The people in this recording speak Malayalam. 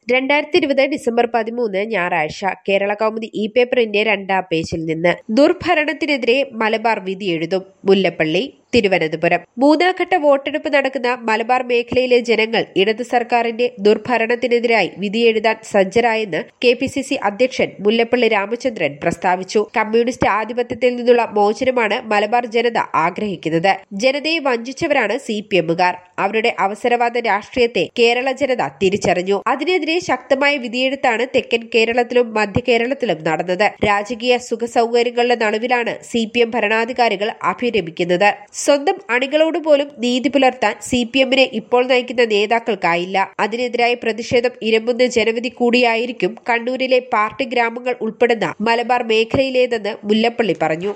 രണ്ടായിരത്തി ഇരുപത് ഡിസംബർ പതിമൂന്ന് ഞായറാഴ്ച കേരള കൗമുദി ഇ പേപ്പറിന്റെ രണ്ടാം പേജിൽ നിന്ന് ദുർഭരണത്തിനെതിരെ മലബാർ വിധി എഴുതും മുല്ലപ്പള്ളി തിരുവനന്തപുരം മൂന്നാംഘട്ട വോട്ടെടുപ്പ് നടക്കുന്ന മലബാർ മേഖലയിലെ ജനങ്ങൾ ഇടത് സർക്കാരിന്റെ ദുർഭരണത്തിനെതിരായി വിധിയെഴുതാൻ സജ്ജരായെന്ന് കെ പി സി സി അധ്യക്ഷൻ മുല്ലപ്പള്ളി രാമചന്ദ്രൻ പ്രസ്താവിച്ചു കമ്മ്യൂണിസ്റ്റ് ആധിപത്യത്തിൽ നിന്നുള്ള മോചനമാണ് മലബാർ ജനത ആഗ്രഹിക്കുന്നത് ജനതയെ വഞ്ചിച്ചവരാണ് സി പി എമ്മുകാർ അവരുടെ അവസരവാദ രാഷ്ട്രീയത്തെ കേരള ജനത തിരിച്ചറിഞ്ഞു അതിനെതിരെ ശക്തമായ വിധിയെഴുത്താണ് തെക്കൻ കേരളത്തിലും മധ്യ കേരളത്തിലും നടന്നത് രാജകീയ സുഖ സൗകര്യങ്ങളുടെ നടുവിലാണ് സി പി എം ഭരണാധികാരികൾ അഭിരമിക്കുന്നത് സ്വന്തം അണികളോട് പോലും നീതി പുലർത്താൻ സി പി എമ്മിനെ ഇപ്പോൾ നയിക്കുന്ന നേതാക്കൾക്കായില്ല അതിനെതിരായ പ്രതിഷേധം ഇരമ്പുന്ന ജനവിധി കൂടിയായിരിക്കും കണ്ണൂരിലെ പാർട്ടി ഗ്രാമങ്ങൾ ഉൾപ്പെടുന്ന മലബാർ മേഖലയിലേതെന്ന് മുല്ലപ്പള്ളി പറഞ്ഞു